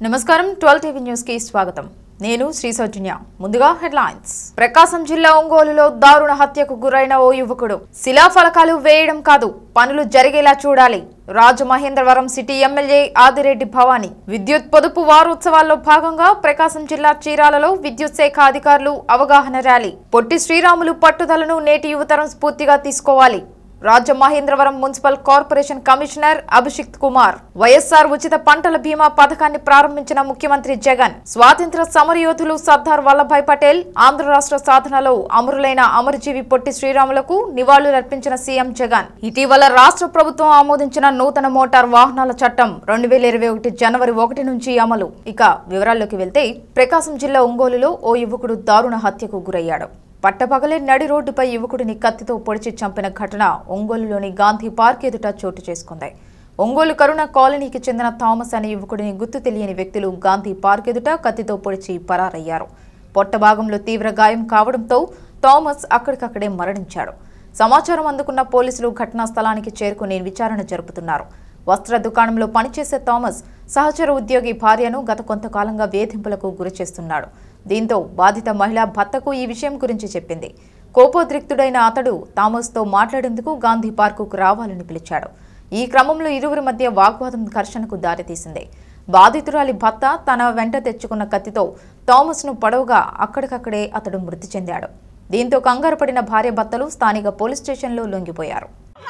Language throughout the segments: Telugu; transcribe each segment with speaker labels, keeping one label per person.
Speaker 1: నమస్కారం ట్వెల్వ్ టీవీ న్యూస్ కి స్వాగతం నేను శ్రీ సౌజన్య ముందుగా హెడ్లైన్స్ ప్రకాశం జిల్లా ఒంగోలులో దారుణ హత్యకు గురైన ఓ యువకుడు శిలాఫలకాలు వేయడం కాదు పనులు జరిగేలా చూడాలి రాజమహేంద్రవరం సిటీ ఎమ్మెల్యే ఆదిరెడ్డి భవానీ విద్యుత్ పొదుపు వారోత్సవాల్లో భాగంగా ప్రకాశం జిల్లా చీరాలలో విద్యుత్ శాఖ అధికారులు అవగాహన ర్యాలీ పొట్టి శ్రీరాములు పట్టుదలను నేటి యువతరం స్ఫూర్తిగా తీసుకోవాలి Rajamahendravaram municipal corporation commissioner Abhishikt Kumar YSR ఉచిత పంటల బీమా పథకాన్ని ప్రారంభించిన ముఖ్యమంత్రి జగన్ స్వాతంత్ర సమరయోధులు సర్దార్ వల్లభాయ్ పటేల్ ఆంధ్ర రాష్ట్ర సాధనలో అమరులైన అమరజీవి పొట్టి శ్రీరాములకు నివాళులర్పించిన సీఎం జగన్ ఇటీవల రాష్ట్ర ప్రభుత్వం ఆమోదించిన నూతన మోటార్ వాహనాల చట్టం రెండు వేల ఇరవై ఒకటి జనవరి ఒకటి నుంచి అమలు ఇక వివరాల్లోకి వెళ్తే ప్రకాశం జిల్లా ఒంగోలులో ఓ యువకుడు దారుణ హత్యకు గురయ్యాడు పట్టపగలే నడి రోడ్డుపై యువకుడిని కత్తితో పొడిచి చంపిన ఘటన ఒంగోలులోని గాంధీ పార్క్ ఎదుట చోటు చేసుకుంది ఒంగోలు కరుణ కాలనీకి చెందిన థామస్ అనే యువకుడిని గుర్తు తెలియని వ్యక్తులు గాంధీ పార్క్ ఎదుట కత్తితో పొడిచి పరారయ్యారు పొట్ట భాగంలో తీవ్ర గాయం కావడంతో థామస్ అక్కడికక్కడే మరణించాడు సమాచారం అందుకున్న పోలీసులు ఘటనా స్థలానికి చేరుకుని విచారణ జరుపుతున్నారు వస్త్ర దుకాణంలో పనిచేసే థామస్ సహచర ఉద్యోగి భార్యను గత కొంతకాలంగా వేధింపులకు గురి చేస్తున్నాడు దీంతో బాధిత మహిళ భర్తకు ఈ విషయం గురించి చెప్పింది కోపోద్రిక్తుడైన అతడు థామస్తో మాట్లాడేందుకు గాంధీ పార్కుకు రావాలని పిలిచాడు ఈ క్రమంలో ఇరువురి మధ్య వాగ్వాదం ఘర్షణకు దారితీసింది బాధితురాలి భర్త తన వెంట తెచ్చుకున్న కత్తితో థామస్ను పొడవుగా అక్కడికక్కడే అతడు మృతి చెందాడు దీంతో కంగారు పడిన భార్య భర్తలు స్థానిక పోలీస్ స్టేషన్లో లొంగిపోయారు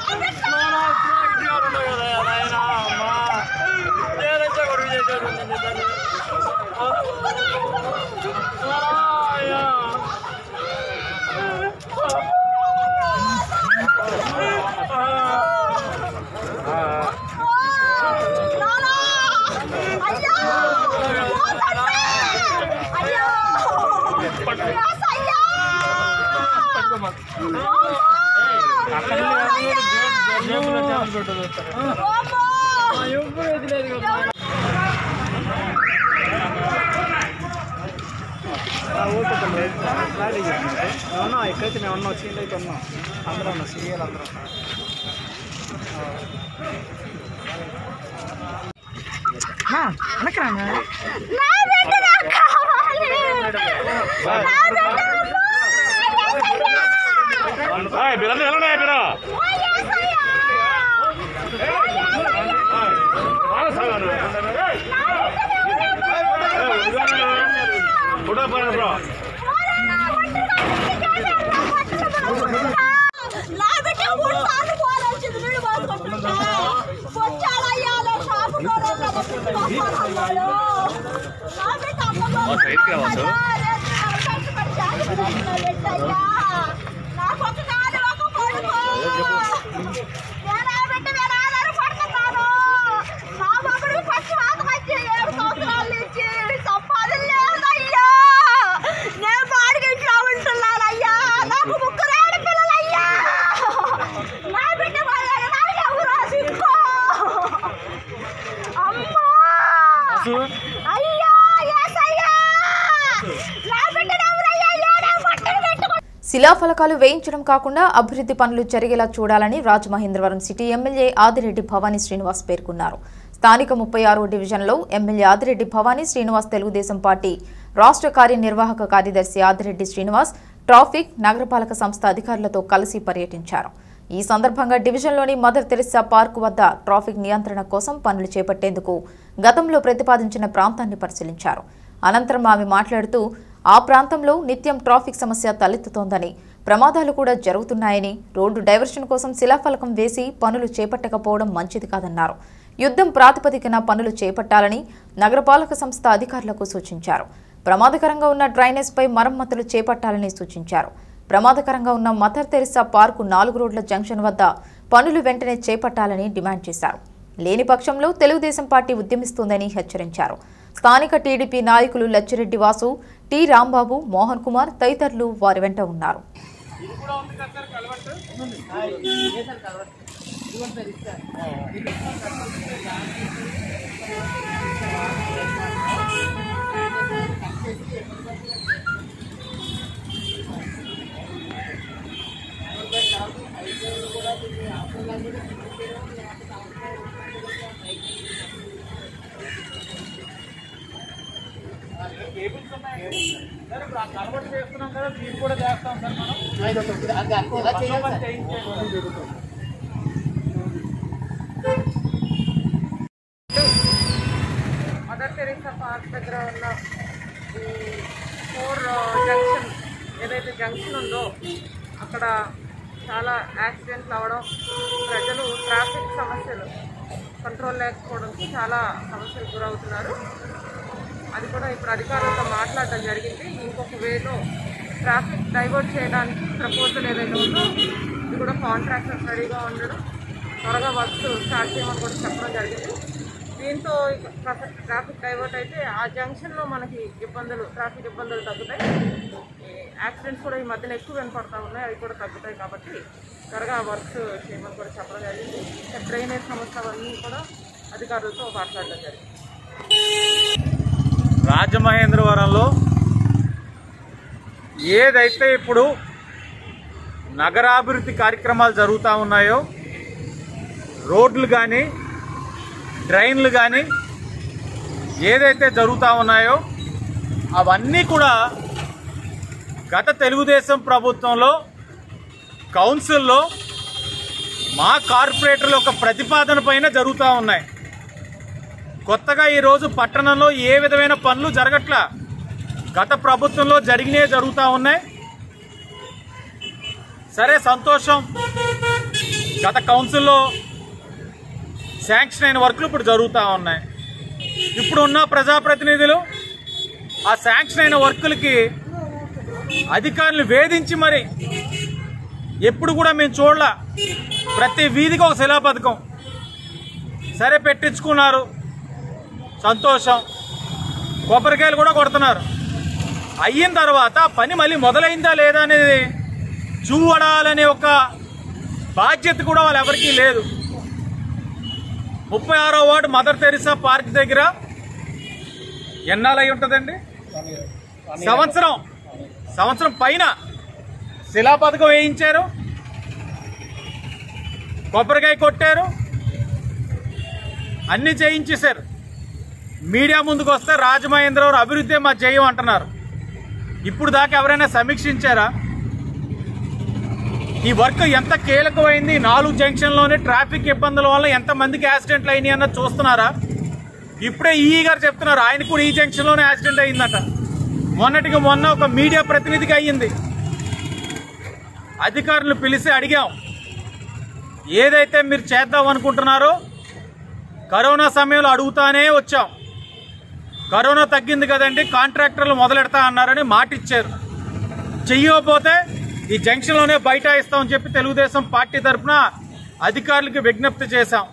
Speaker 2: ఉన్నాం ఎక్కడైతే మేము ఉన్నాం సీన్లు అయితే ఉన్నాం అందరూ ఉన్నాం సీరియల్ అందరూ ఉన్నాం అనకరా
Speaker 3: బిర్యానీ ఎలా ఉన్నాయి బిరా ఫోటో పోయిన బ్రో
Speaker 4: నా బిడ్డ మూడు సార్లు ఫోన్ వచ్చింది వీడు పోసుకుంటున్నా వచ్చాడయ్యాలో షాపు కూడా అన్నాడు నా బిడ్డ అమ్మ
Speaker 3: సైడ్కి రావచ్చు.
Speaker 4: నాకు ఒక కాదు ఒక కొడుకు నేను ఆ బిడ్డ మీద ఆధారపడుతున్నాను నా మగుడు పచ్చి వాత వచ్చి ఏడు సంవత్సరాల నుంచి సంపాదన లేదయ్యా నేను బాడిగింట్లో ఉంటున్నానయ్యా నాకు ముగ్గురు ఆడపిల్లలయ్యా నా బిడ్డ పోయాడు నాకు ఎవరు సిక్కో అమ్మా అయ్యా ఏసయ్యా నా బిడ్డను ఎవరయ్యా ఏడా పట్టలు పెట్టుకో
Speaker 1: శిలాఫలకాలు వేయించడం కాకుండా అభివృద్ధి పనులు జరిగేలా చూడాలని రాజమహేంద్రవరం సిటీ ఎమ్మెల్యే ఆదిరెడ్డి భవానీ శ్రీనివాస్ పేర్కొన్నారు స్థానిక ముప్పై ఆరో డివిజన్లో ఎమ్మెల్యే ఆదిరెడ్డి భవానీ శ్రీనివాస్ తెలుగుదేశం పార్టీ రాష్ట్ర కార్యనిర్వాహక కార్యదర్శి ఆదిరెడ్డి శ్రీనివాస్ ట్రాఫిక్ నగరపాలక సంస్థ అధికారులతో కలిసి పర్యటించారు ఈ సందర్భంగా డివిజన్లోని మదర్ తెరిసా పార్కు వద్ద ట్రాఫిక్ నియంత్రణ కోసం పనులు చేపట్టేందుకు గతంలో ప్రతిపాదించిన ప్రాంతాన్ని పరిశీలించారు అనంతరం ఆమె మాట్లాడుతూ ఆ ప్రాంతంలో నిత్యం ట్రాఫిక్ సమస్య తలెత్తుతోందని ప్రమాదాలు కూడా జరుగుతున్నాయని రోడ్డు డైవర్షన్ కోసం శిలాఫలకం వేసి పనులు చేపట్టకపోవడం మంచిది కాదన్నారు యుద్ధం ప్రాతిపదికన పనులు చేపట్టాలని నగరపాలక సంస్థ అధికారులకు సూచించారు ప్రమాదకరంగా ఉన్న డ్రైనేజ్పై మరమ్మతులు చేపట్టాలని సూచించారు ప్రమాదకరంగా ఉన్న మదర్ తెరిసా పార్కు నాలుగు రోడ్ల జంక్షన్ వద్ద పనులు వెంటనే చేపట్టాలని డిమాండ్ చేశారు లేని పక్షంలో తెలుగుదేశం పార్టీ ఉద్యమిస్తోందని హెచ్చరించారు స్థానిక టీడీపీ నాయకులు లచ్చిరెడ్డి వాసు టి రాంబాబు మోహన్ కుమార్ తదితరులు వారి వెంట ఉన్నారు
Speaker 2: సరే ఇప్పుడు ఆ కలవట్ చేస్తున్నాం కదా దీన్ని కూడా చేస్తాం సార్ మనం మొత్తం పని చేయించేది.
Speaker 5: మదర్ తెరీసా పార్క్ దగ్గర ఉన్న ఈ ఫోర్ జంక్షన్ ఏదైతే జంక్షన్ ఉందో అక్కడ చాలా యాక్సిడెంట్లు అవ్వడం ప్రజలు ట్రాఫిక్ సమస్యలు కంట్రోల్ లేకపోవడంతో చాలా సమస్యలు గురవుతున్నారు అది కూడా ఇప్పుడు అధికారులతో మాట్లాడడం జరిగింది ఇంకొక వేలో ట్రాఫిక్ డైవర్ట్ చేయడానికి ప్రపోజల్ ఏదైతే ఉందో ఇది కూడా కాంట్రాక్టర్స్ రెడీగా ఉండడం త్వరగా వర్క్స్ స్టార్ట్ చేయమని కూడా చెప్పడం జరిగింది దీంతో ఇక ట్రాఫిక్ ట్రాఫిక్ డైవర్ట్ అయితే ఆ జంక్షన్లో మనకి ఇబ్బందులు ట్రాఫిక్ ఇబ్బందులు తగ్గుతాయి ఈ యాక్సిడెంట్స్ కూడా ఈ మధ్యన ఎక్కువ వినపడతా ఉన్నాయి అవి కూడా తగ్గుతాయి కాబట్టి త్వరగా వర్క్స్ చేయమని కూడా చెప్పడం జరిగింది ఇంకా డ్రైనేజ్ సమస్య అవన్నీ కూడా అధికారులతో మాట్లాడడం జరిగింది
Speaker 2: రాజమహేంద్రవరంలో ఏదైతే ఇప్పుడు నగరాభివృద్ధి కార్యక్రమాలు జరుగుతూ ఉన్నాయో రోడ్లు కానీ డ్రైన్లు కానీ ఏదైతే జరుగుతూ ఉన్నాయో అవన్నీ కూడా గత తెలుగుదేశం ప్రభుత్వంలో కౌన్సిల్లో మా కార్పొరేటర్ల యొక్క ప్రతిపాదన పైన జరుగుతూ ఉన్నాయి కొత్తగా ఈరోజు పట్టణంలో ఏ విధమైన పనులు జరగట్లా గత ప్రభుత్వంలో జరిగినవి జరుగుతూ ఉన్నాయి సరే సంతోషం గత కౌన్సిల్లో శాంక్షన్ అయిన వర్కులు ఇప్పుడు జరుగుతూ ఉన్నాయి ఇప్పుడు ఉన్న ప్రజాప్రతినిధులు ఆ శాంక్షన్ అయిన వర్కులకి అధికారులు వేధించి మరి ఎప్పుడు కూడా మేము చూడలా ప్రతి వీధికి ఒక శిలా పథకం సరే పెట్టించుకున్నారు సంతోషం కొబ్బరికాయలు కూడా కొడుతున్నారు అయిన తర్వాత ఆ పని మళ్ళీ మొదలైందా లేదా అనేది చూడాలనే ఒక బాధ్యత కూడా వాళ్ళు ఎవరికీ లేదు ముప్పై ఆరో వార్డు మదర్ తెరిసా పార్క్ దగ్గర ఎన్నాళ్ళు అయి ఉంటుందండి సంవత్సరం సంవత్సరం పైన శిలా పథకం వేయించారు కొబ్బరికాయ కొట్టారు అన్ని చేయించేశారు మీడియా ముందుకు వస్తే రాజమహేంద్రవరం అభివృద్ధి మా జయం అంటున్నారు ఇప్పుడు దాకా ఎవరైనా సమీక్షించారా ఈ వర్క్ ఎంత కీలకమైంది ఈ నాలుగు జంక్షన్లోనే ట్రాఫిక్ ఇబ్బందుల వల్ల ఎంత మందికి యాక్సిడెంట్లు అయినాయి అన్నది చూస్తున్నారా ఇప్పుడే ఈ గారు చెప్తున్నారు ఆయన కూడా ఈ జంక్షన్లోనే యాక్సిడెంట్ అయిందట మొన్నటికి మొన్న ఒక మీడియా ప్రతినిధికి అయ్యింది అధికారులు పిలిచి అడిగాం ఏదైతే మీరు చేద్దాం అనుకుంటున్నారో కరోనా సమయంలో అడుగుతానే వచ్చాం కరోనా తగ్గింది కదండి కాంట్రాక్టర్లు మొదలెడతా అన్నారని మాట ఇచ్చారు చెయ్యకపోతే ఈ జంక్షన్లోనే బైఠాయిస్తామని చెప్పి తెలుగుదేశం పార్టీ తరఫున అధికారులకు విజ్ఞప్తి చేశాం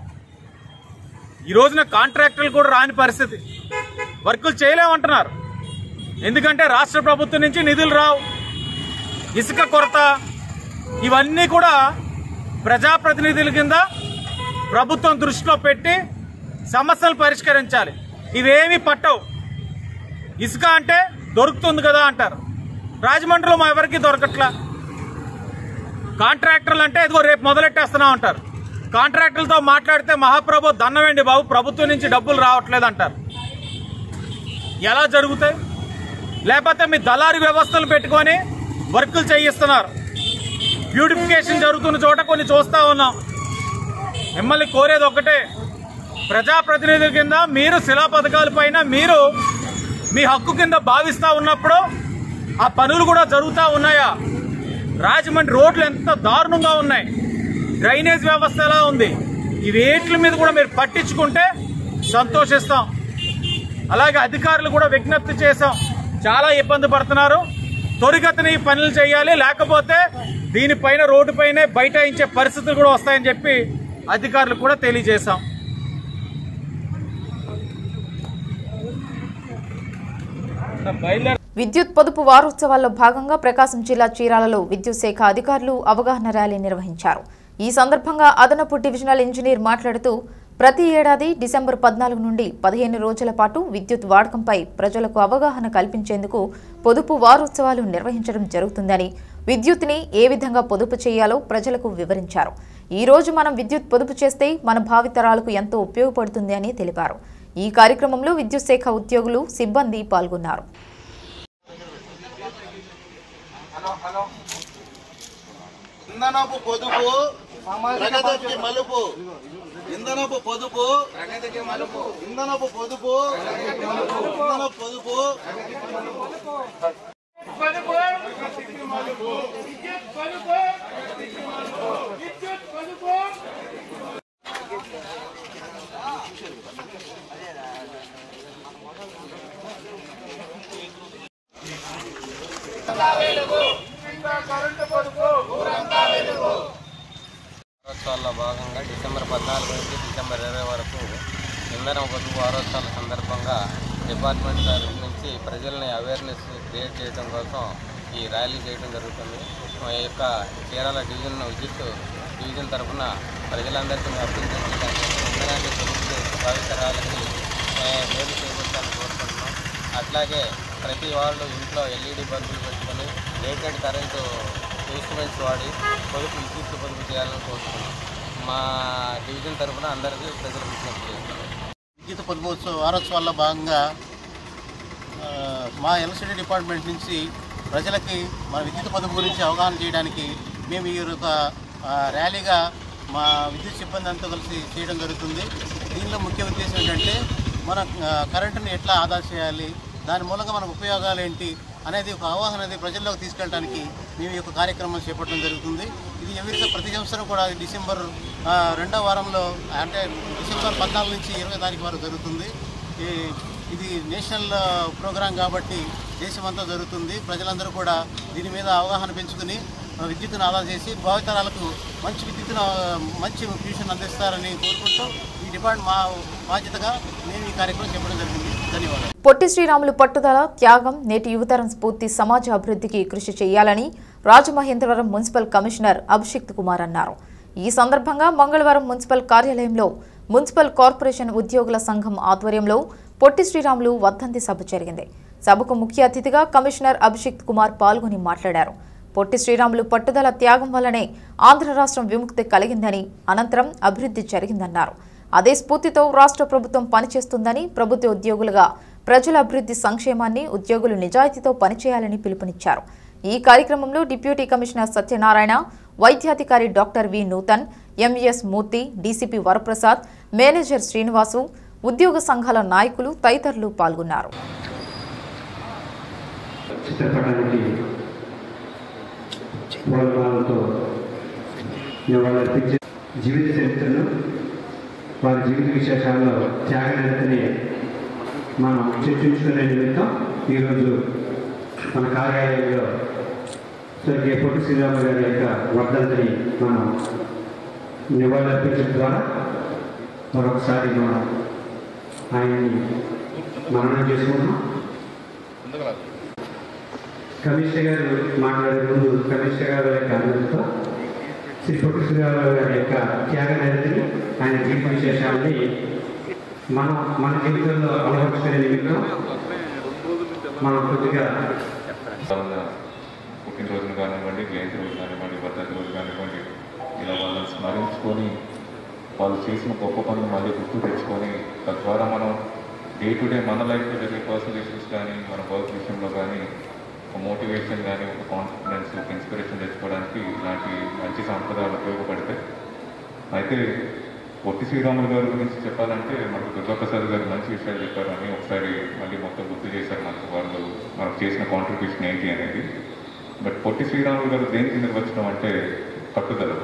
Speaker 2: ఈ రోజున కాంట్రాక్టర్లు కూడా రాని పరిస్థితి వర్కులు చేయలేమంటున్నారు ఎందుకంటే రాష్ట్ర ప్రభుత్వం నుంచి నిధులు రావు ఇసుక కొరత ఇవన్నీ కూడా ప్రజాప్రతినిధుల కింద ప్రభుత్వం దృష్టిలో పెట్టి సమస్యలు పరిష్కరించాలి ఇవేమీ పట్టవు ఇసుక అంటే దొరుకుతుంది కదా అంటారు రాజమండ్రిలో మా ఎవరికి దొరకట్లా కాంట్రాక్టర్లు అంటే ఇదిగో రేపు మొదలెట్టేస్తున్నాం అంటారు కాంట్రాక్టర్లతో మాట్లాడితే మహాప్రభు దన్నవేండి బాబు ప్రభుత్వం నుంచి డబ్బులు రావట్లేదు అంటారు ఎలా జరుగుతాయి లేకపోతే మీ దళారీ వ్యవస్థలు పెట్టుకొని వర్కులు చేయిస్తున్నారు బ్యూటిఫికేషన్ జరుగుతున్న చోట కొన్ని చూస్తా ఉన్నాం మిమ్మల్ని కోరేది ఒకటే ప్రజాప్రతినిధుల కింద మీరు శిలా పథకాల పైన మీరు మీ హక్కు కింద భావిస్తా ఉన్నప్పుడు ఆ పనులు కూడా జరుగుతూ ఉన్నాయా రాజమండ్రి రోడ్లు ఎంత దారుణంగా ఉన్నాయి డ్రైనేజ్ వ్యవస్థ ఎలా ఉంది ఈ వేట్ల మీద కూడా మీరు పట్టించుకుంటే సంతోషిస్తాం అలాగే అధికారులు కూడా విజ్ఞప్తి చేశాం చాలా ఇబ్బంది పడుతున్నారు త్వరిగతిన ఈ పనులు చేయాలి లేకపోతే దీనిపైన రోడ్డుపైనే బైఠాయించే పరిస్థితులు కూడా వస్తాయని చెప్పి అధికారులు కూడా తెలియజేశాం బయలుదేరి
Speaker 1: విద్యుత్ పొదుపు వారోత్సవాల్లో భాగంగా ప్రకాశం జిల్లా చీరాలలో విద్యుత్ శాఖ అధికారులు అవగాహన ర్యాలీ నిర్వహించారు ఈ సందర్భంగా అదనపు డివిజనల్ ఇంజనీర్ మాట్లాడుతూ ప్రతి ఏడాది డిసెంబర్ పద్నాలుగు నుండి పదిహేను రోజుల పాటు విద్యుత్ వాడకంపై ప్రజలకు అవగాహన కల్పించేందుకు పొదుపు వారోత్సవాలు నిర్వహించడం జరుగుతుందని విద్యుత్ని ఏ విధంగా పొదుపు చేయాలో ప్రజలకు వివరించారు ఈ రోజు మనం విద్యుత్ పొదుపు చేస్తే మన భావితరాలకు ఎంతో ఉపయోగపడుతుంది అని తెలిపారు ఈ కార్యక్రమంలో విద్యుత్ శాఖ ఉద్యోగులు సిబ్బంది పాల్గొన్నారు
Speaker 6: ఇంధనపు పొదుపు ప్రగతికి మలుపు ఇంధనపు పొదుపు ప్రగతికి మలుపు ఇంధనపు పొదుపు ఇంధనపు పొదుపు
Speaker 7: వారోత్సవాల్లో భాగంగా డిసెంబర్ పద్నాలుగు నుంచి డిసెంబర్ ఇరవై వరకు ఇంధన పొదుపు వారోత్సవాల సందర్భంగా డిపార్ట్మెంట్ తరఫు నుంచి ప్రజల్ని అవేర్నెస్ క్రియేట్ చేయడం కోసం ఈ ర్యాలీ చేయడం జరుగుతుంది మా యొక్క చీరాల డివిజన్ విద్యుత్ డివిజన్ తరఫున ప్రజలందరికీ మేము అభ్యర్థించడానికి ఇంధనాన్ని పొదుపు చేసి భావితరాలకి ఆ, మేలు చేకూర్చాలని కోరుకుంటున్నాం అట్లాగే ప్రతి వాళ్ళు ఇంట్లో ఎల్ఈడి బల్బులు పెట్టుకొని రేటెడ్ కరెంటు ఇన్స్ట్రుమెంట్స్ వాడి పొదుపు విద్యుత్ పొదుపు చేయాలని కోరుతున్నాం మా డివిజన్ తరఫున అందరికీ ప్రజలు విజ్ఞప్తి చేస్తున్నాం
Speaker 6: విద్యుత్ పొదుపు వారోత్సవాల్లో భాగంగా ఆ, మా ఎలక్ట్రిసిటీ డిపార్ట్మెంట్ నుంచి ప్రజలకి మన విద్యుత్ పొదుపు గురించి అవగాహన చేయడానికి మేము ఈ యొక్క ఆ, ర్యాలీగా మా విద్యుత్ సిబ్బంది అంతా కలిసి చేయడం జరుగుతుంది దీనిలో ముఖ్య ఉద్దేశం ఏంటంటే మన ఆ, కరెంటుని ఎట్లా ఆదా చేయాలి దాని మూలంగా మనకు ఉపయోగాలు ఏంటి అనేది ఒక అవగాహన అనేది ప్రజల్లోకి తీసుకెళ్ళడానికి మేము ఈ యొక్క కార్యక్రమం చేపట్టడం జరుగుతుంది ఇది ఎవరి ప్రతి సంవత్సరం కూడా డిసెంబర్ ఆ, రెండో వారంలో అంటే డిసెంబర్ పద్నాలుగు నుంచి ఇరవై తారీఖు వరకు జరుగుతుంది ఈ ఇది నేషనల్ ఆ, ప్రోగ్రాం కాబట్టి దేశమంతా జరుగుతుంది ప్రజలందరూ కూడా దీని మీద అవగాహన పెంచుకుని ఆ, విద్యుత్తును ఆదా చేసి భావితరాలకు మంచి విద్యుత్తును ఆ, మంచి ట్యూషన్ అందిస్తారని కోరుకుంటూ ఈ డిపార్ట్ మా బాధ్యతగా మేము ఈ కార్యక్రమం చెప్పడం జరిగింది ధన్యవాదాలు
Speaker 1: పొట్టి శ్రీరాములు పట్టుదల త్యాగం నేటి యువతరం స్ఫూర్తి సమాజ అభివృద్ధికి కృషి చేయాలని రాజమహేంద్రవరం మున్సిపల్ కమిషనర్ అభిషిక్త్ కుమార్ అన్నారు ఈ సందర్భంగా మంగళవారం మున్సిపల్ కార్యాలయంలో మున్సిపల్ కార్పొరేషన్ ఉద్యోగుల సంఘం ఆధ్వర్యంలో పొట్టి శ్రీరాములు వర్ధంతి సభ జరిగింది సభకు ముఖ్య అతిథిగా కమిషనర్ అభిషిక్త్ కుమార్ పాల్గొని మాట్లాడారు పొట్టి శ్రీరాములు పట్టుదల త్యాగం వల్లనే ఆంధ్ర రాష్ట్రం విముక్తి కలిగిందని అనంతరం అభివృద్ధి జరిగిందన్నారు అదే స్ఫూర్తితో రాష్ట్ర ప్రభుత్వం పనిచేస్తుందని ప్రభుత్వ ఉద్యోగులుగా ప్రజల అభివృద్ధి సంక్షేమాన్ని ఉద్యోగులు నిజాయితీతో పనిచేయాలని పిలుపునిచ్చారు ఈ కార్యక్రమంలో డిప్యూటీ కమిషనర్ సత్యనారాయణ వైద్యాధికారి doctor V Nutan M S Murthy DCP Varaprasad manager Srinivasu ఉద్యోగ సంఘాల నాయకులు తదితరులు పాల్గొన్నారు
Speaker 8: చిత్రపటానికి పూలమాలతో నివాళులర్పించి జీవిత చరిత్రను వారి జీవిత విశేషాల్లో త్యాగనిరతని మనం చర్చించుకునే నిమిత్తం ఈరోజు మన కార్యాలయంలో స్వర్గీయ పొట్టి శ్రీరామ గారి యొక్క వర్ధంతిని మనం నివాళులర్పించడం ద్వారా మరొకసారి మనం ఆయన్ని మననం చేసుకుంటున్నాం కమిషనర్ గారు మాట్లాడే ముందు కమిషనర్ గారి యొక్క అనుమతితో శ్రీ పొట్టి శ్రీరామరావు గారి యొక్క త్యాగ నిరతిని ఆయన జీవిత విశేషాలని మనం మన జీవితంలో అలవర్చుకునే నిమిత్తం మనం కొద్దిగా
Speaker 9: వాళ్ళ పుట్టినరోజులు కానివ్వండి జయంతి రోజు కానివ్వండి వర్ధంతి రోజు కానివ్వండి ఇలా వాళ్ళని స్మరించుకొని వాళ్ళు చేసిన గొప్ప పనులు మళ్ళీ గుర్తు తెచ్చుకొని తద్వారా మనం డే టు డే మన లైఫ్లో జరిగే పర్సనల్ ఇష్యూస్ కానీ మన వర్క్ విషయంలో కానీ ఒక మోటివేషన్ కానీ ఒక కాన్ఫిడెన్స్ ఒక ఇన్స్పిరేషన్ తెచ్చుకోవడానికి ఇలాంటి మంచి సాంప్రదాయాలు ఉపయోగపడతాయి అయితే పొట్టి శ్రీరాములు గారి గురించి చెప్పాలంటే మనకు దుర్గాప్రసాద్ గారు మంచి విషయాలు చెప్పారు అని ఒకసారి మళ్ళీ మొత్తం గుర్తు చేశారు మనకు వాళ్ళు మనకు చేసిన కాంట్రిబ్యూషన్ ఏంటి అనేది బట్ పొట్టి శ్రీరాములు గారు దేనికి నిర్వచనం అంటే పట్టుదల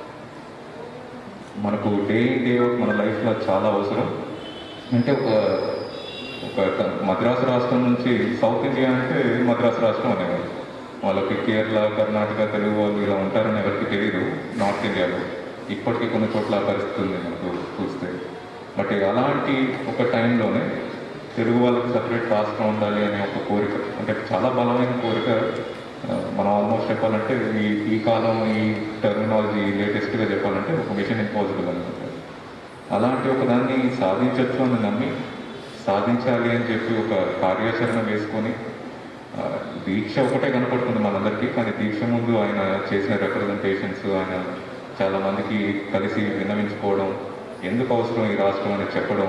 Speaker 9: మనకు డే ఇన్ డే అవుట్ మన లైఫ్లో చాలా అవసరం అంటే ఒక ఒక మద్రాసు రాష్ట్రం నుంచి సౌత్ ఇండియా అంటే మద్రాసు రాష్ట్రం అనేవారు వాళ్ళకి కేరళ కర్ణాటక తెలుగు వాళ్ళు ఇలా ఉంటారని ఎవరికి తెలియదు నార్త్ ఇండియాలో ఇప్పటికీ కొన్ని చోట్ల ఆ పరిస్థితి ఉంది మనకు చూస్తే బట్ అలాంటి ఒక టైంలోనే తెలుగు వాళ్ళకి సపరేట్ రాష్ట్రం ఉండాలి అనే ఒక కోరిక అంటే చాలా బలమైన కోరిక ఆ, మనం ఆల్మోస్ట్ చెప్పాలంటే ఈ ఈ కాలం ఈ టెర్మినాలజీ లేటెస్ట్గా చెప్పాలంటే ఒక మిషన్ ఇంపాసిబుల్ అనమాట అలాంటి ఒక దాన్ని సాధించవచ్చు అని నమ్మి సాధించాలి అని చెప్పి ఒక కార్యాచరణ వేసుకొని ఆ, దీక్ష ఒకటే కనపడుతుంది మనందరికీ కానీ దీక్ష ముందు ఆయన చేసిన రిప్రజెంటేషన్స్ ఆయన చాలా మందికి కలిసి విన్నవించుకోవడం ఎందుకు అవసరం ఈ రాష్ట్రం అని చెప్పడం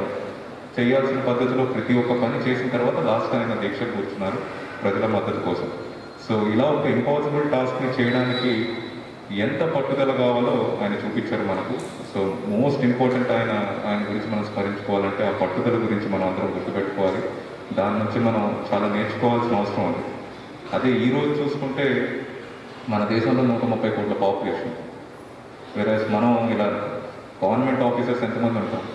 Speaker 9: చేయాల్సిన పద్ధతిలో ప్రతి ఒక్క పని చేసిన తర్వాత లాస్ట్ ఆయన దీక్ష కూర్చున్నారు ప్రజల మద్దతు కోసం సో ఇలా ఒక ఇంపాసిబుల్ టాస్క్ని చేయడానికి ఎంత పట్టుదల కావాలో ఆయన చూపించారు మనకు సో మోస్ట్ ఇంపార్టెంట్ ఆయన ఆయన గురించి మనం స్మరించుకోవాలంటే ఆ పట్టుదల గురించి మనం అందరం గుర్తుపెట్టుకోవాలి దాని నుంచి మనం చాలా నేర్చుకోవాల్సిన అవసరం ఉంది అదే ఈ రోజు చూసుకుంటే మన దేశంలో నూట ముప్పై కోట్ల పాపులేషన్ వేరే మనం ఇలా గవర్నమెంట్ ఆఫీసర్స్ ఎంతమంది ఉంటాం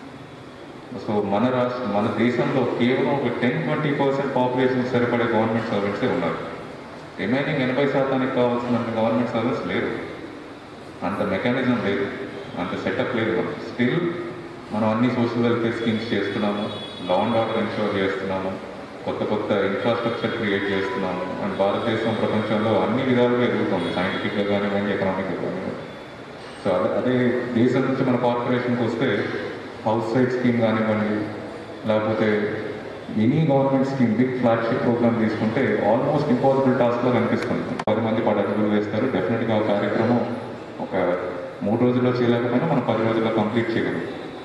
Speaker 9: సో మన రాష్ట్ర మన దేశంలో కేవలం ఒక టెన్ ట్వంటీ పర్సెంట్ పాపులేషన్ సరిపడే గవర్నమెంట్ సర్వెంట్సే ఉన్నారు రిమైనింగ్ ఎనభై శాతానికి కావాల్సినంత గవర్నమెంట్ సర్వీస్ లేదు అంత మెకానిజం లేదు అంత సెటప్ లేదు మనకు స్టిల్ మనం అన్ని సోషల్ వెల్ఫేర్ స్కీమ్స్ చేస్తున్నాము లా అండ్ ఆర్డర్ ఎన్షోర్ చేస్తున్నాము కొత్త కొత్త ఇన్ఫ్రాస్ట్రక్చర్ క్రియేట్ చేస్తున్నాము అండ్ భారతదేశం ప్రపంచంలో అన్ని విధాలుగా ఎదుగుతుంది సైంటిఫిక్గా కానివ్వండి ఎకనామిక్గా కానివ్వండి సో అదే అదే దేశం నుంచి మన కార్పొరేషన్కి వస్తే హౌస్ సైడ్ స్కీమ్ కానివ్వండి లేకపోతే any government scheme big flagship programme తీసుకుంటే ఆల్మోస్ట్ ఇంపాసిబుల్ టాస్క్లో కనిపిస్తుంది పది మంది పది అడుగులు వేస్తారు డెఫినెట్గా ఆ కార్యక్రమం ఒక మూడు రోజుల్లో చేయలేకపోయినా మనం పది రోజుల్లో కంప్లీట్ చేయగలం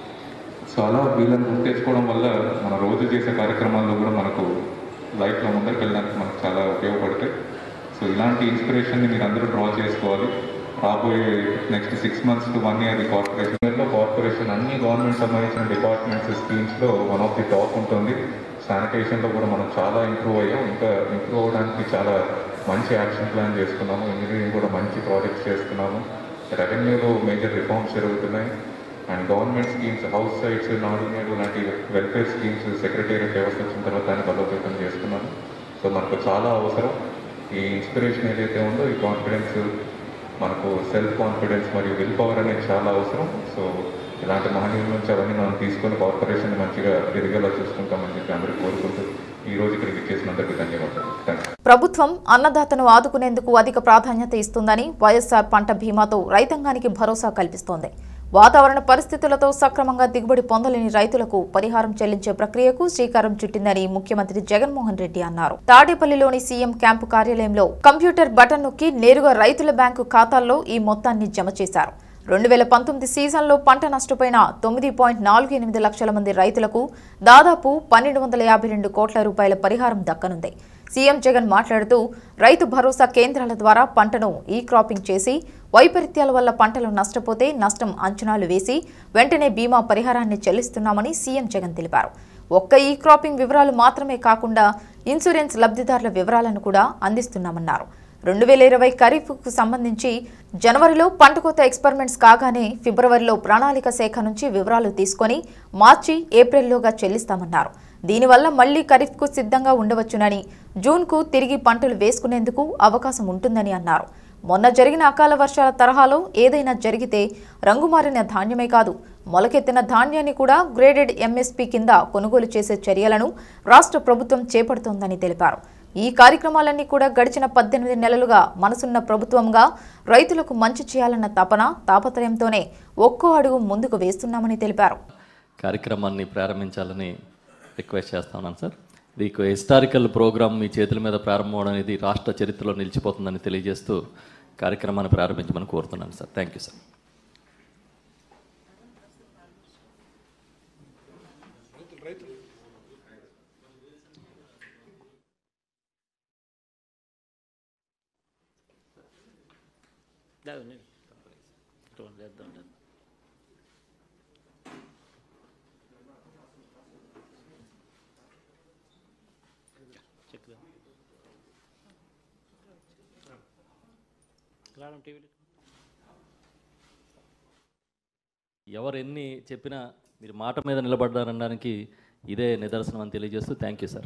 Speaker 9: సో అలా వీళ్ళని గుర్తు తెచ్చుకోవడం వల్ల మన రోజు చేసే కార్యక్రమాల్లో కూడా మనకు లైఫ్లో ముందరికి వెళ్ళడానికి మనకు చాలా ఉపయోగపడతాయి సో ఇలాంటి ఇన్స్పిరేషన్ని మీరు అందరూ డ్రా చేసుకోవాలి రాబోయే next six months to one year కార్పొరేషన్లో కార్పొరేషన్ అన్ని గవర్నమెంట్ సంబంధించిన డిపార్ట్మెంట్స్ స్కీమ్స్లో వన్ ఆఫ్ ది టాప్ ఉంటుంది శానిటేషన్లో కూడా మనం చాలా ఇంప్రూవ్ అయ్యాం ఇంకా ఇంప్రూవ్ అవ్వడానికి చాలా మంచి యాక్షన్ ప్లాన్ చేసుకున్నాము ఇంజనీరింగ్ కూడా మంచి ప్రాజెక్ట్స్ చేస్తున్నాము రెవెన్యూలో మేజర్ రిఫార్మ్స్ జరుగుతున్నాయి and government schemes house sites Nadu Nedu లాంటి వెల్ఫేర్ స్కీమ్స్ సెక్రటేరియట్ వ్యవస్థ వచ్చిన తర్వాత దాన్ని బలోపేతం చేస్తున్నాను సో మనకు చాలా అవసరం ఈ ఇన్స్పిరేషన్ ఏదైతే ఉందో ఈ కాన్ఫిడెన్స్ మనకు సెల్ఫ్ కాన్ఫిడెన్స్ మరియు విల్ పవర్ అనేది చాలా అవసరం సో ఇలాంటి మహనీయుల నుంచి అవన్నీ మనం తీసుకొని కార్పొరేషన్ మంచిగా ఎదిగేలా చూసుకుంటామని చెప్పి అందరూ కోరుకుంటూ ఈ రోజు ఇక్కడికి ఇచ్చేసినందుకు ధన్యవాదాలు థ్యాంక్స్
Speaker 1: ప్రభుత్వం అన్నదాతను ఆదుకునేందుకు అధిక ప్రాధాన్యత ఇస్తుందని వైఎస్ఆర్ పంట బీమాతో రైతాంగానికి భరోసా కల్పిస్తోంది వాతావరణ పరిస్థితులతో సక్రమంగా దిగుబడి పొందలేని రైతులకు పరిహారం చెల్లించే ప్రక్రియకు శ్రీకారం చుట్టిందని ముఖ్యమంత్రి జగన్మోహన్ రెడ్డి అన్నారు తాడేపల్లిలోని సీఎం క్యాంపు కార్యాలయంలో కంప్యూటర్ బటన్ నొక్కి నేరుగా రైతుల బ్యాంకు ఖాతాల్లో ఈ మొత్తాన్ని జమ చేశారు రెండు వేల పంతొమ్మిది సీజన్లో పంట నష్టపోయిన తొమ్మిది పాయింట్ నాలుగు ఎనిమిది లక్షల మంది రైతులకు దాదాపు పన్నెండు వందల యాభై రెండు కోట్ల రూపాయల పరిహారం దక్కనుంది సీఎం జగన్ మాట్లాడుతూ రైతు భరోసా కేంద్రాల ద్వారా పంటను ఈ క్రాపింగ్ చేసి వైపరీత్యాల వల్ల పంటలు నష్టపోతే నష్టం అంచనాలు వేసి వెంటనే బీమా పరిహారాన్ని చెల్లిస్తున్నామని సీఎం జగన్ తెలిపారు ఒక్క ఈ క్రాపింగ్ వివరాలు మాత్రమే కాకుండా ఇన్సూరెన్స్ లబ్ధిదారుల వివరాలను కూడా అందిస్తున్నామన్నారు రెండు వేల ఇరవై ఖరీఫ్కు సంబంధించి జనవరిలో పంట కోత ఎక్స్పెరిమెంట్స్ కాగానే ఫిబ్రవరిలో ప్రణాళిక శాఖ నుంచి వివరాలు తీసుకొని మార్చి ఏప్రిల్లోగా చెల్లిస్తామన్నారు దీనివల్ల మళ్లీ ఖరీఫ్కు సిద్ధంగా ఉండవచ్చునని జూన్కు తిరిగి పంటలు వేసుకునేందుకు అవకాశం ఉంటుందని అన్నారు మొన్న జరిగిన అకాల వర్షాల తరహాలో ఏదైనా జరిగితే రంగుమారిన ధాన్యమే కాదు మొలకెత్తిన ధాన్యాన్ని కూడా గ్రేడెడ్ ఎంఎస్పీ కింద కొనుగోలు చేసే చర్యలను రాష్ట్ర ప్రభుత్వం చేపడుతోందని తెలిపారు ఈ కార్యక్రమాలన్నీ కూడా గడిచిన పద్దెనిమిది నెలలుగా మనసున్న ప్రభుత్వంగా రైతులకు మంచి చేయాలన్న తపన తాపత్రయంతోనే ఒక్కో అడుగు ముందుకు వేస్తున్నామని తెలిపారు
Speaker 10: కార్యక్రమాన్ని ప్రారంభించాలని రిక్వెస్ట్ చేస్తా ఉన్నాను సార్ ఇది ఒక హిస్టారికల్ ప్రోగ్రామ్ మీ చేతుల మీద ప్రారంభం అవడం అనేది రాష్ట్ర చరిత్రలో నిలిచిపోతుందని తెలియజేస్తూ కార్యక్రమాన్ని ప్రారంభించమని కోరుతున్నాను సార్ థ్యాంక్ యూ సార్ ఎవరు ఎన్ని చెప్పినా మీరు మాట మీద నిలబడ్డారనడానికి ఇదే నిదర్శనం అని తెలియజేస్తూ thank you sir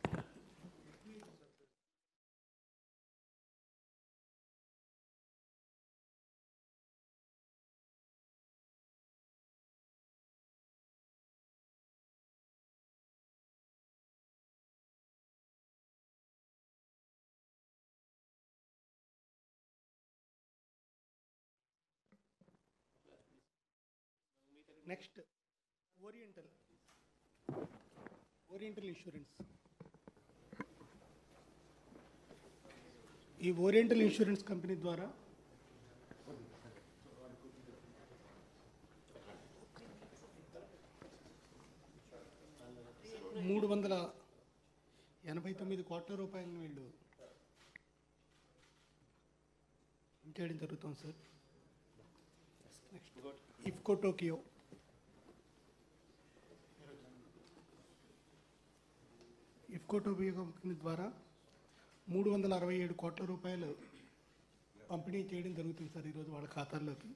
Speaker 11: next oriental oriental insurance ఈ ఓరియంటల్ ఇన్సూరెన్స్ కంపెనీ ద్వారా మూడు వందల ఎనభై తొమ్మిది కోట్ల రూపాయలను వీళ్ళు చేయడం జరుగుతుంది sir next IFFCO Tokio IFFCO Tokio company ద్వారా మూడు వందల అరవై ఏడు కోట్ల రూపాయలు పంపిణీ చేయడం జరుగుతుంది సార్ ఈరోజు వాళ్ళ ఖాతాల్లోకి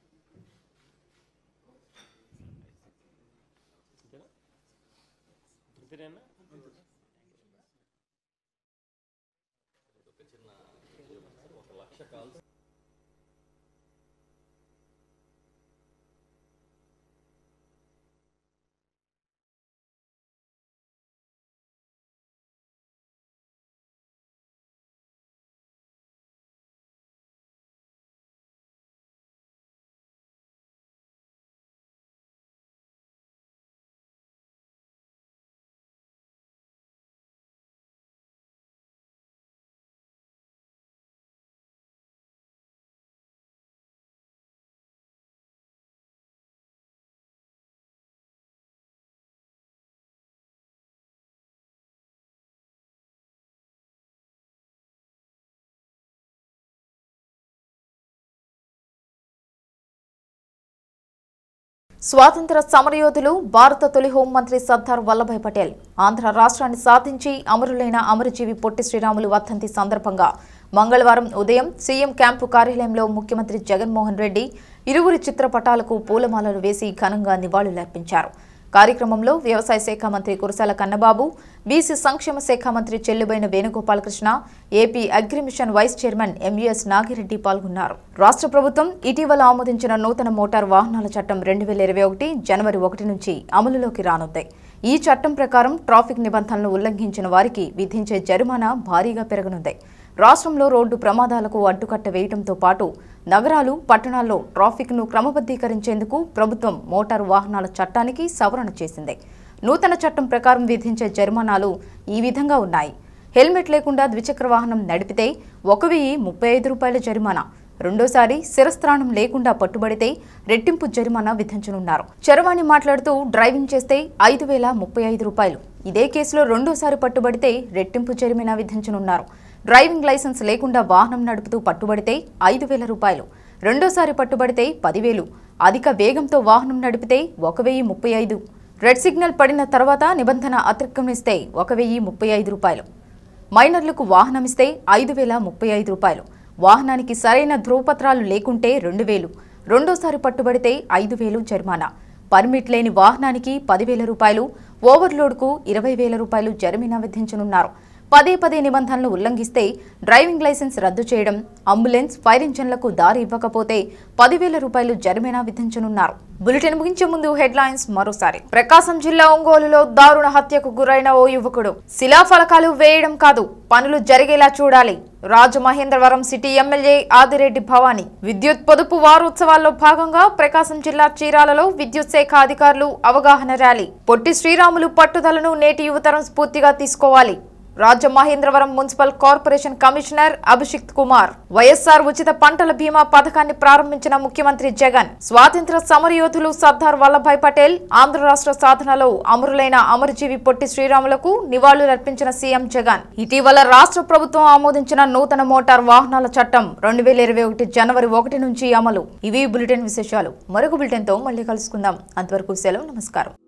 Speaker 1: స్వాతంత్ర సమరయోధులు భారత తొలి హోంమంత్రి సర్దార్ వల్లభాయ్ పటేల్ ఆంధ్ర రాష్ట్రాన్ని సాధించి అమరులైన అమరజీవి పొట్టి శ్రీరాములు వర్ధంతి సందర్భంగా మంగళవారం ఉదయం సీఎం క్యాంపు కార్యాలయంలో ముఖ్యమంత్రి జగన్మోహన్ రెడ్డి ఇరువురి చిత్రపటాలకు పూలమాలలు వేసి ఘనంగా నివాళులర్పించారు కార్యక్రమంలో వ్యవసాయ శాఖ మంత్రి కురసాల కన్నబాబు బీసీ సంక్షేమ శాఖ మంత్రి Chelluboina Venugopalakrishna AP agri mission vice chairman M U S Nagireddy పాల్గొన్నారు రాష్ట్ర ప్రభుత్వం ఇటీవల ఆమోదించిన నూతన మోటార్ వాహనాల చట్టం రెండు వేల ఇరవై ఒకటి జనవరి ఒకటి నుంచి అమలులోకి రానుంది ఈ చట్టం ప్రకారం ట్రాఫిక్ నిబంధనలను ఉల్లంఘించిన వారికి విధించే జరిమానా భారీగా పెరగనుంది రాష్ట్రంలో రోడ్డు ప్రమాదాలకు అడ్డుకట్ట వేయడంతో పాటు నగరాలు పట్టణాల్లో ట్రాఫిక్ను క్రమబద్ధీకరించేందుకు ప్రభుత్వం మోటారు వాహనాల చట్టానికి సవరణ చేసింది నూతన చట్టం ప్రకారం విధించే జరిమానాలు ఈ విధంగా ఉన్నాయి హెల్మెట్ లేకుండా ద్విచక్ర వాహనం నడిపితే ఒక వెయ్యి ముప్పై ఐదు రూపాయల జరిమానా రెండోసారి శిరస్త్రాణం లేకుండా పట్టుబడితే రెట్టింపు జరిమానా విధించనున్నారు చరవాణి మాట్లాడుతూ డ్రైవింగ్ చేస్తే ఐదు వేల ముప్పై ఐదు రూపాయలు ఇదే కేసులో రెండోసారి పట్టుబడితే రెట్టింపు జరిమానా విధించనున్నారు డ్రైవింగ్ లైసెన్స్ లేకుండా వాహనం నడుపుతూ పట్టుబడితే ఐదు వేల రూపాయలు రెండోసారి పట్టుబడితే పదివేలు అధిక వేగంతో వాహనం నడిపితే ఒక వెయ్యి ముప్పై ఐదు రెడ్ సిగ్నల్ పడిన తర్వాత నిబంధన అతిక్రమిస్తే ఒక వెయ్యి ముప్పై ఐదు రూపాయలు మైనర్లకు వాహనం ఇస్తే ఐదు వేల ముప్పై ఐదు రూపాయలు వాహనానికి సరైన ధ్రువపత్రాలు లేకుంటే రెండు వేలు రెండోసారి పట్టుబడితే ఐదు వేలు జరిమానా పర్మిట్ లేని వాహనానికి పదివేల రూపాయలు ఓవర్లోడ్కు ఇరవై వేల రూపాయలు జరిమానా విధించనున్నారు పదే పదే నిబంధనలు ఉల్లంఘిస్తే డ్రైవింగ్ లైసెన్స్ రద్దు చేయడం అంబులెన్స్ ఫైర్ ఇంజన్లకు దారి ఇవ్వకపోతే పదివేల రూపాయలు జరిమానా విధించనున్నారు బులెటిన్ ముగించే ముందు హెడ్లైన్స్ మరోసారి ప్రకాశం జిల్లా ఒంగోలులో దారుణ హత్యకు గురైన ఓ యువకుడు శిలాఫలకాలు వేయడం కాదు పనులు జరిగేలా చూడాలి రాజమహేంద్రవరం సిటీ ఎమ్మెల్యే ఆదిరెడ్డి భవానీ విద్యుత్ పొదుపు వారోత్సవాల్లో భాగంగా ప్రకాశం జిల్లా చీరాలలో విద్యుత్ శాఖ అధికారులు అవగాహన ర్యాలీ పొట్టి శ్రీరాములు పట్టుదలను నేటి యువతరం స్ఫూర్తిగా తీసుకోవాలి Rajamahendravaram municipal corporation commissioner Abhishikt Kumar YSR ఉచిత పంటల బీమా పథకాన్ని ప్రారంభించిన ముఖ్యమంత్రి జగన్ స్వాతంత్ర సమరయోధులు సర్దార్ వల్లభాయ్ పటేల్ ఆంధ్ర రాష్ట్ర సాధనలో అమరులైన అమరజీవి పొట్టి శ్రీరాములకు నివాళులర్పించిన సీఎం జగన్ ఇటీవల రాష్ట్ర ప్రభుత్వం ఆమోదించిన నూతన మోటార్ వాహనాల చట్టం రెండు వేల ఇరవై ఒకటి జనవరి ఒకటి నుంచి అమలు ఇవి బులెటిన్ విశేషాలు మరొక బులెటిన్తో మళ్ళీ కలుసుకుందాం అంతవరకు సెలవు నమస్కారం